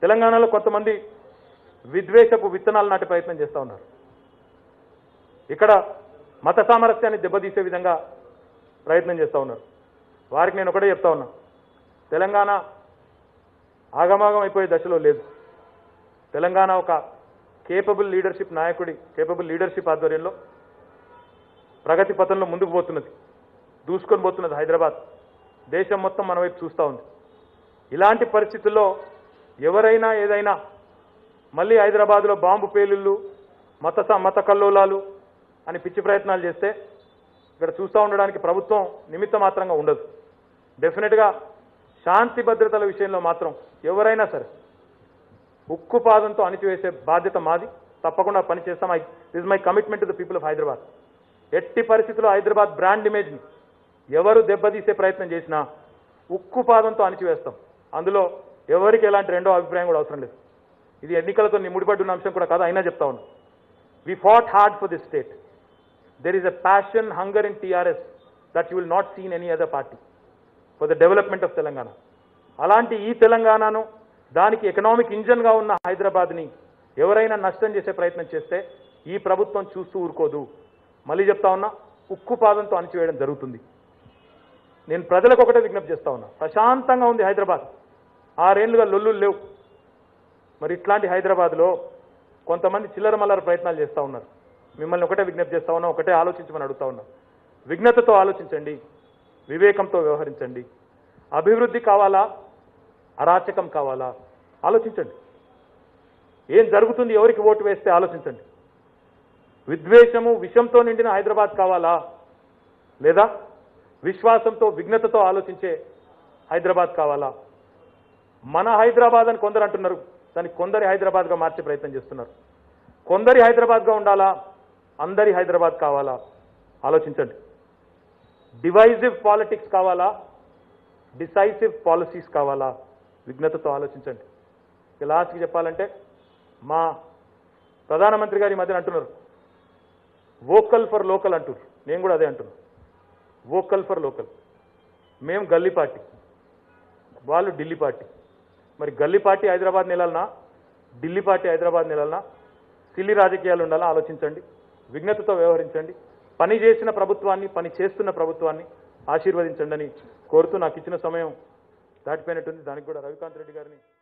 తెలంగాణలో కొంతమంది విద్వేషపు విత్తనాలు నాటే ప్రయత్నం చేస్తూ ఉన్నారు ఇక్కడ మత సామరస్యాన్ని దెబ్బతీసే విధంగా ప్రయత్నం చేస్తూ ఉన్నారు వారికి నేను ఒకటే చెప్తా ఉన్నా తెలంగాణ ఆగమాగం అయిపోయే దశలో లేదు తెలంగాణ ఒక కేపబుల్ లీడర్షిప్ నాయకుడి కేపబుల్ లీడర్షిప్ ఆధ్వర్యంలో ప్రగతి పథంలో ముందుకు పోతున్నది దూసుకొని పోతున్నది హైదరాబాద్ దేశం మొత్తం మన వైపు చూస్తూ ఉంది ఇలాంటి పరిస్థితుల్లో ఎవరైనా ఏదైనా మళ్ళీ హైదరాబాద్లో బాంబు పేలుళ్ళు మత స- మత కల్లోలాలు అని పిచ్చి ప్రయత్నాలు చేస్తే ఇక్కడ చూస్తూ ఉండడానికి ప్రభుత్వం నిమిత్త మాత్రంగా ఉండదు డెఫినెట్గా శాంతి భద్రతల విషయంలో మాత్రం ఎవరైనా సరే ఉక్కు పాదంతో అణిచివేసే బాధ్యత మాది తప్పకుండా పని చేస్తాం I is my commitment to the people of Hyderabad ఎట్టి పరిస్థితుల్లో హైదరాబాద్ బ్రాండ్ ఇమేజ్ని ఎవరు దెబ్బతీసే ప్రయత్నం చేసినా ఉక్కు పాదంతో అణిచివేస్తాం అందులో ఎవరికి ఎలాంటి రెండో అభిప్రాయం కూడా అవసరం లేదు ఇది ఎన్నికలతో ముడిపడి ఉన్న అంశం కూడా కాదు అయినా చెప్తా ఉన్నా we fought hard for this state there is a passion hunger in TRS that you will not seen any other party for the development of Telangana అలాంటి ఈ తెలంగాణను దానికి ఎకనామిక్ ఇంజన్గా ఉన్న హైదరాబాద్ని ఎవరైనా నష్టం చేసే ప్రయత్నం చేస్తే ఈ ప్రభుత్వం చూస్తూ ఊరుకోదు మళ్ళీ చెప్తా ఉన్నా ఉక్కు పాదంతో అణిచివేయడం జరుగుతుంది నేను ప్రజలకు ఒకటే విజ్ఞప్తి చేస్తా ఉన్నా ప్రశాంతంగా ఉంది హైదరాబాద్ ఆరేళ్లుగా లొల్లులు లేవు మరి ఇట్లాంటి హైదరాబాద్లో కొంతమంది చిల్లర మల్లర ప్రయత్నాలు చేస్తూ ఉన్నారు మిమ్మల్ని ఒకటే విజ్ఞప్తి చేస్తా ఉన్నా ఒకటే ఆలోచించమని అడుగుతా ఉన్నా విఘ్నతతో ఆలోచించండి వివేకంతో వ్యవహరించండి అభివృద్ధి కావాలా అరాచకం కావాలా ఆలోచించండి ఏం జరుగుతుంది ఎవరికి ఓటు వేస్తే ఆలోచించండి విద్వేషము విషంతో నిండిన హైదరాబాద్ కావాలా లేదా విశ్వాసంతో విఘ్నతతో ఆలోచించే హైదరాబాద్ కావాలా మన హైదరాబాద్ అని కొందరు అంటున్నారు దాన్ని కొందరి హైదరాబాద్గా మార్చే ప్రయత్నం చేస్తున్నారు కొందరి హైదరాబాద్గా ఉండాలా అందరి హైదరాబాద్ కావాలా ఆలోచించండి డివైజివ్ పాలిటిక్స్ కావాలా డిసైసివ్ పాలసీస్ కావాలా విఘ్నతతో ఆలోచించండి ఇక లాస్ట్కి చెప్పాలంటే మా ప్రధానమంత్రి గారు ఈ మధ్యన అంటున్నారు వోకల్ ఫర్ లోకల్ అంటున్నారు నేను కూడా అదే అంటున్నాను వోకల్ ఫర్ లోకల్ మేము గల్లీ పార్టీ వాళ్ళు ఢిల్లీ పార్టీ మరి గల్లీ పార్టీ హైదరాబాద్ నిలాలనా ఢిల్లీ పార్టీ హైదరాబాద్ నిలాలనా సిల్లి రాజకీయాలు ఉండాలా ఆలోచించండి విఘ్నతతో వ్యవహరించండి పని చేసిన ప్రభుత్వాన్ని పని చేస్తున్న ప్రభుత్వాన్ని ఆశీర్వదించండి అని కోరుతూ నాకు ఇచ్చిన సమయం దాటిపోయినట్టుంది దానికి కూడా రవికాంత్ రెడ్డి గారిని